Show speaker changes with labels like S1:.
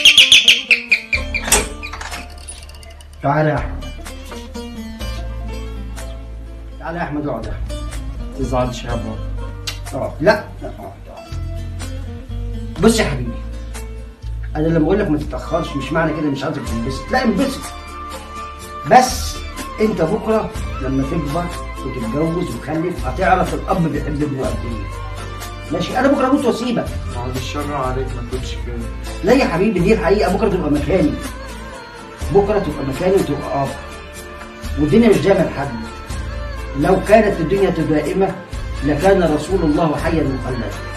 S1: تعالى يا احمد تعالى يا احمد اقعد يا احمد
S2: تزعلش يا بابا
S1: اقعد لا لا اقعد اقعد. بص يا حبيبي انا لما اقول لك ما تتاخرش مش معنى كده مش عايزك تنبسط لا انبسط بس انت بكره لما تكبر وتتجوز وتخلف هتعرف الاب بيحب ابنه قد ايه ماشي انا بكره اموت واسيبك
S2: بعد الشر عليك ما تقولش كده
S1: لا يا حبيبي دي الحقيقه بكره تبقى مكاني بكره تبقى مكاني وتبقى اب والدنيا مش دايما حد لو كانت الدنيا دائمه لكان رسول الله حيا مخلدا